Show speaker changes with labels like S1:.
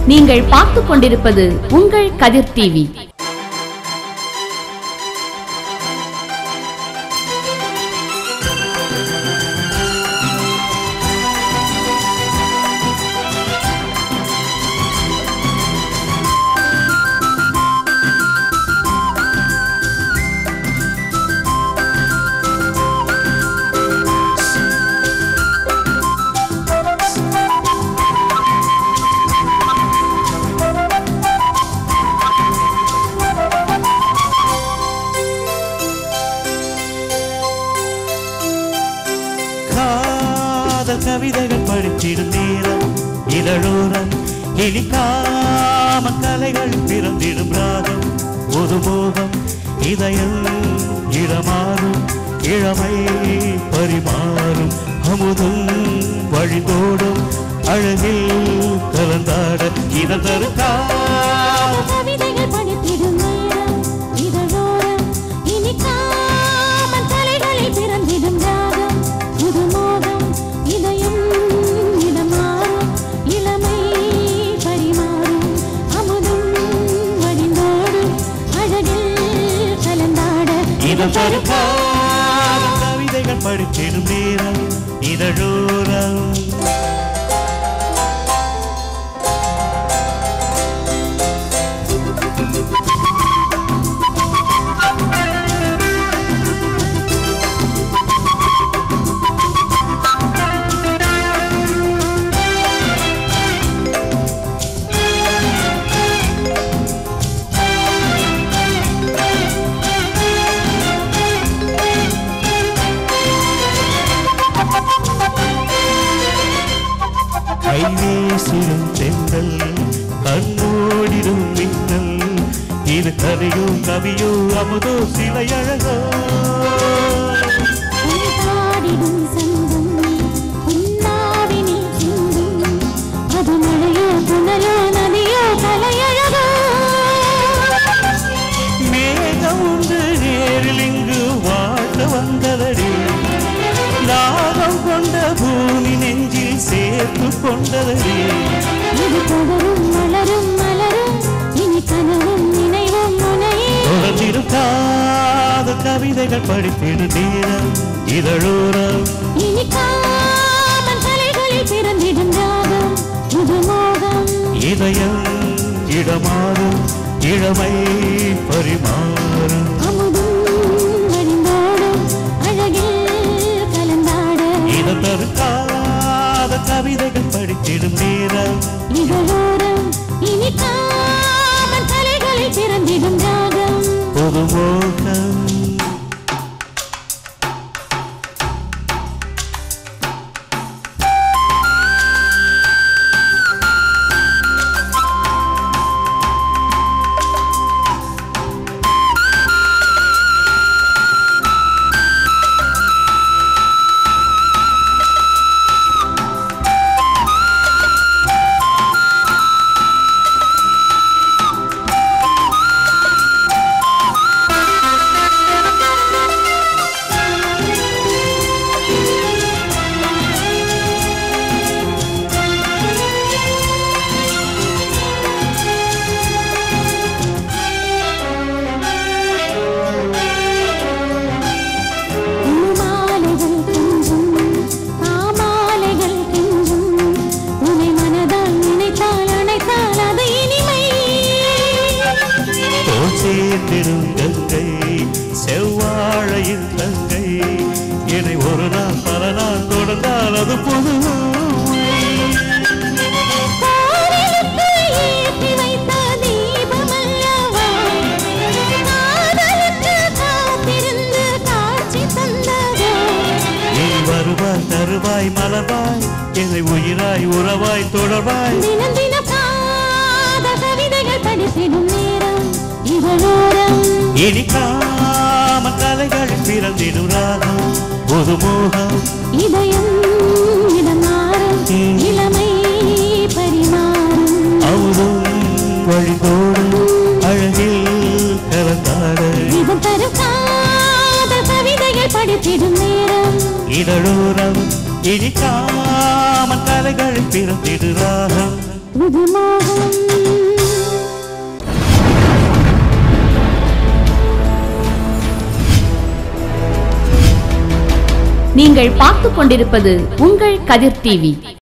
S1: நீங்கள் பார்த்துக் கொண்டிருப்பது உங்கள் கதிர் டிவி
S2: காதல் கவிதைகள் படித்திடும் நேரம் இதழோரம் இனிக்காம கலைகள் பிறந்திடும் ராகம் ஒரு மோகம் இதயம் இடமாறும் இளமை பரிமாறும் அமுதும் வழிதோடும் அழகில் கலந்தாட இதன் தருக்காம
S3: கவிதைகள் படித்திடும் நேரம் இதழோரம் இனிக்காமல் தலைகளில் பிறந்திடும் ராகம் புது மோகம் இதயம் இடமாறும் இளமை பரிமாறும் அமுதும் வழிந்தோடும் அழகில் கலந்தாட
S2: இதன் தருக்காம கவிதைகள் படித்திடும் நேரம் இதழோரம் கைவேசிடும் தென்றல் கண்ணோடிடும் மின்னல் இது கதையோ கவியோ அமுதோ சிலை அழகோ
S3: பாடிடும் சங்கம் உன்னாவினில் சிந்தும் அது மழையோ புனலோ நதியோ கலையழகோ
S2: மேகம் உண்டு நேரில் இங்கு வாழ வந்ததடி லாபம் கொண்ட பூமி நெஞ்சில் சேர்த்து கொண்டதடி
S3: இது தொடரும் மலரும் மலரும் இனி கனவும் நினைவும் முனையே
S2: தொடர்ந்திருக்காத கவிதைகள் படித்திடு நேரம் இதழோரம்
S3: இனி காமன் தலைகளில் பிறந்திடும் ராகம் புது மோகம்
S2: இதயம் இடமாறும் இளமை பரிமாறும்
S3: அமுதும் வழிந்தோடும் அழகில் கலந்தாட
S2: இத தருக்காத கவிதைகள் படித்திடும் நேரம்
S3: இதழோரம் இனி காமன் தலைகளில் பிறந்திடும் ராகம்
S2: ஒரு மோகம்
S3: பூமாலைகள் கெஞ்சும் பாமாலைகள் கெஞ்சும் உன்னை மனதால் நினைத்தால் அணைத்தால் அது இனிமை
S2: தோல் சேர்ந்திடும் கங்கை செவ்வாழையில் தங்கை என்னை ஒரு நாள் பல நாள் தொடர்ந்தால் அது புதுமை
S3: கோவிலுக்கு ஏற்றி வைத்த தீபமல்லவா காதலுக்கு காத்திருந்து காட்சி தந்ததோ
S2: நீ வருவாய் தருவாய் மலர்வாய் என்னை உயிராய் உறவாய் தொடர்வாய்
S3: தினம் தினம் காத கவிதைகள் படித்திடும் நேரம் இதழோரம்
S2: இனிக்காம கலைகள் பிறந்திடும் ராகம் ஒரு மோகம்
S3: இதயம் இடமாறும் இளமை பரிமாறும்
S2: அவரும் வழிதோடும் அழகில் கலந்தாட
S3: இதம் தரும் காதல் கவிதைகள் படித்திடும் நேரம்
S2: இதழோரம் இனிக்காம கலைகள் பிறந்திடு ராகம்
S3: புது மோகம்
S1: நீங்கள் பார்த்துக் கொண்டிருப்பது உங்கள் கதிர் டிவி